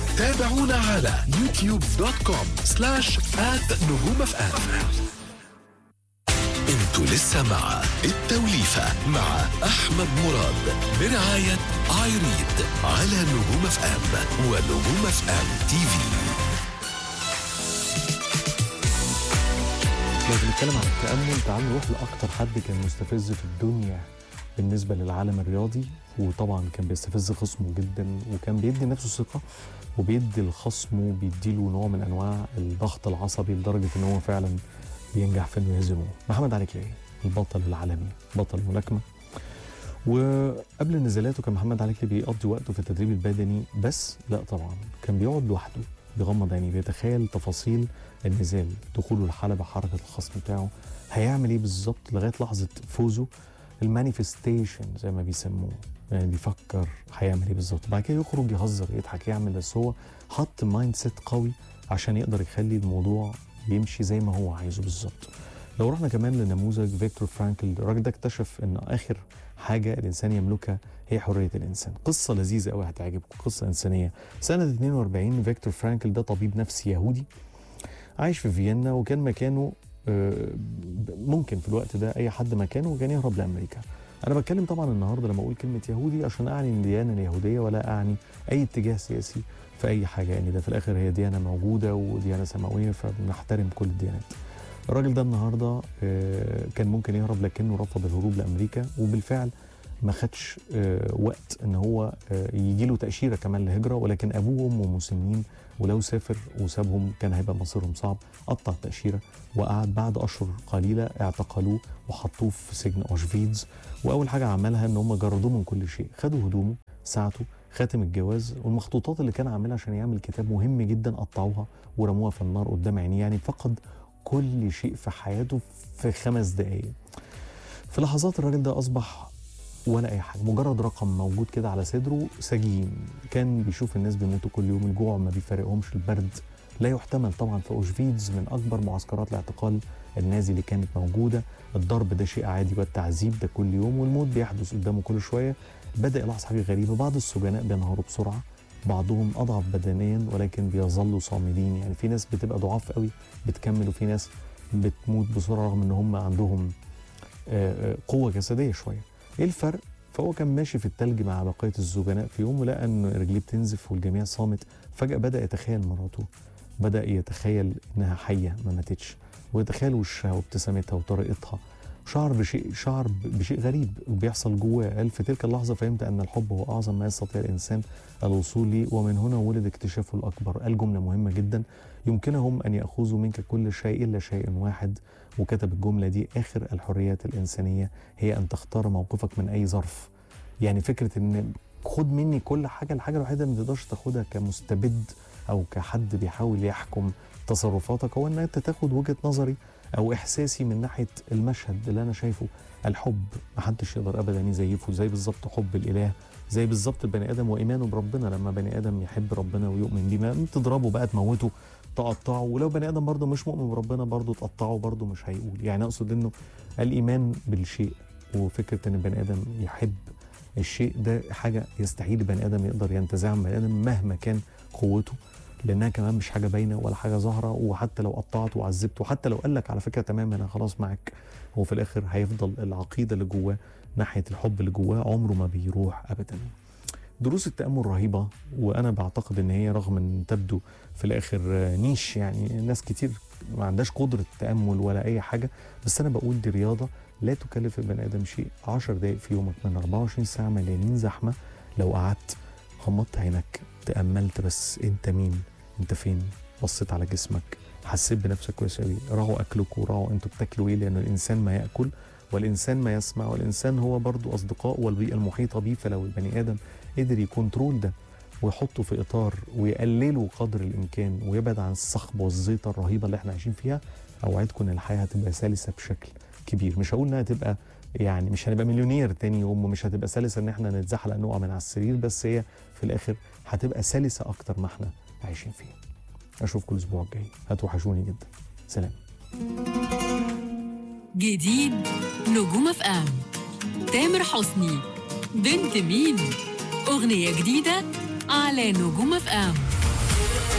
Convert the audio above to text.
تابعونا على يوتيوب دوت كوم سلاش آت نجوم اف ام انتوا لسه مع التوليفة مع أحمد مراد برعاية ايريد على نجوم اف ام ونجوم اف ام تي في لو بنتكلم عن التأمل تعالوا نروح لأكتر حد كان مستفز في الدنيا بالنسبة للعالم الرياضي وطبعا كان بيستفز خصمه جدا وكان بيدي نفسه ثقة وبيدي لخصمه بيديله نوع من أنواع الضغط العصبي لدرجة إن هو فعلا بينجح في إنه يهزمه محمد علي كلاي البطل العالمي بطل ملاكمة وقبل نزالاته كان محمد علي كلاي بيقضي وقته في التدريب البدني بس لا طبعا كان بيقعد لوحده بيغمض عينيه بيتخيل تفاصيل النزال دخوله الحلبة حركة الخصم بتاعه هيعمل ايه بالظبط لغاية لحظة فوزه المانيفستيشن زي ما بيسموه يعني بيفكر هيعمل ايه بالظبط بعد كده يخرج يهزر يضحك يعمل بس هو حط مايند سيت قوي عشان يقدر يخلي الموضوع يمشي زي ما هو عايزه بالظبط لو رحنا كمان لنموذج فيكتور فرانكل الراجل ده اكتشف ان اخر حاجه الانسان يملكها هي حريه الانسان قصه لذيذه قوي هتعجبكم قصه انسانيه سنه 42 فيكتور فرانكل ده طبيب نفسي يهودي عايش في فيينا وكان مكانه آه، ممكن في الوقت ده اي حد مكانه كان يهرب لامريكا انا بتكلم طبعا النهارده لما اقول كلمه يهودي عشان اعني الديانه اليهوديه ولا اعني اي اتجاه سياسي في اي حاجه يعني ده في الاخر هي ديانه موجوده وديانه سماويه فبنحترم كل الديانات الراجل ده النهارده آه، كان ممكن يهرب لكنه رفض الهروب لامريكا وبالفعل ما خدش آه، وقت ان هو يجي له تاشيره كمان لهجره ولكن ابوه وامه مسنين ولو سافر وسابهم كان هيبقى مصيرهم صعب قطع التاشيره وقعد بعد اشهر قليله اعتقلوه وحطوه في سجن اوشفيتز واول حاجه عملها ان هم جردوه من كل شيء خدوا هدومه ساعته خاتم الجواز والمخطوطات اللي كان عاملها عشان يعمل كتاب مهم جدا قطعوها ورموها في النار قدام عينيه يعني فقد كل شيء في حياته في خمس دقايق في لحظات الراجل ده اصبح ولا اي حاجه مجرد رقم موجود كده على صدره سجين كان بيشوف الناس بيموتوا كل يوم الجوع ما بيفارقهمش البرد لا يحتمل طبعا في اوشفيتز من اكبر معسكرات الاعتقال النازي اللي كانت موجوده الضرب ده شيء عادي والتعذيب ده كل يوم والموت بيحدث قدامه كل شويه بدا يلاحظ حاجه غريبه بعض السجناء بينهاروا بسرعه بعضهم اضعف بدنيا ولكن بيظلوا صامدين يعني في ناس بتبقى ضعاف قوي بتكمل وفي ناس بتموت بسرعه رغم ان هم عندهم آه، آه، قوه جسديه شويه ايه الفرق فهو كان ماشي في التلج مع بقيه السجناء في يوم ولقى ان رجليه بتنزف والجميع صامت فجاه بدا يتخيل مراته بدا يتخيل انها حيه ما ماتتش ويتخيل وشها وابتسامتها وطريقتها شعر بشيء شعر بشيء غريب بيحصل جواه قال في تلك اللحظه فهمت ان الحب هو اعظم ما يستطيع الانسان الوصول ليه ومن هنا ولد اكتشافه الاكبر قال جمله مهمه جدا يمكنهم ان ياخذوا منك كل شيء الا شيء واحد وكتب الجمله دي اخر الحريات الانسانيه هي ان تختار موقفك من اي ظرف يعني فكره ان خد مني كل حاجه الحاجه الوحيده اللي ما تقدرش تاخدها كمستبد او كحد بيحاول يحكم تصرفاتك هو ان انت تاخد وجهه نظري او احساسي من ناحيه المشهد اللي انا شايفه الحب محدش يقدر ابدا يزيفه زي بالظبط حب الاله زي بالظبط البني ادم وايمانه بربنا لما بني ادم يحب ربنا ويؤمن بيه ما تضربه بقى تموته تقطعه ولو بني ادم برضه مش مؤمن بربنا برضه تقطعه برضه مش هيقول يعني اقصد انه الايمان بالشيء وفكره ان البني ادم يحب الشيء ده حاجه يستحيل البني ادم يقدر ينتزعها من البني ادم مهما كان قوته لانها كمان مش حاجه باينه ولا حاجه ظاهره وحتى لو قطعته وعذبته وحتى لو قال لك على فكره تمام انا خلاص معاك هو في الاخر هيفضل العقيده اللي جواه ناحيه الحب اللي جواه عمره ما بيروح ابدا دروس التامل رهيبه وانا بعتقد ان هي رغم ان تبدو في الاخر نيش يعني ناس كتير ما عندهاش قدره تامل ولا اي حاجه بس انا بقول دي رياضه لا تكلف البني ادم شيء 10 دقائق في يومك من 24 ساعه مليانين زحمه لو قعدت غمضت عينك تاملت بس انت مين انت فين بصيت على جسمك حسيت بنفسك كويس قوي راعوا اكلكم وراعوا انتوا بتاكلوا ايه لان الانسان ما ياكل والانسان ما يسمع والانسان هو برضو اصدقاء والبيئه المحيطه بيه فلو البني ادم قدر يكنترول ده ويحطه في اطار ويقلله قدر الامكان ويبعد عن الصخب والزيطه الرهيبه اللي احنا عايشين فيها اوعدكم ان الحياه هتبقى سلسه بشكل كبير مش هقول انها تبقى يعني مش هنبقى مليونير تاني يوم ومش هتبقى سلسه ان احنا نتزحلق نقع من على السرير بس هي في الاخر هتبقى سلسه اكتر ما احنا عايشين فيها اشوفكم الاسبوع الجاي هتوحشوني جدا سلام جديد نجوم اف ام تامر حسني بنت مين اغنيه جديده على نجوم اف ام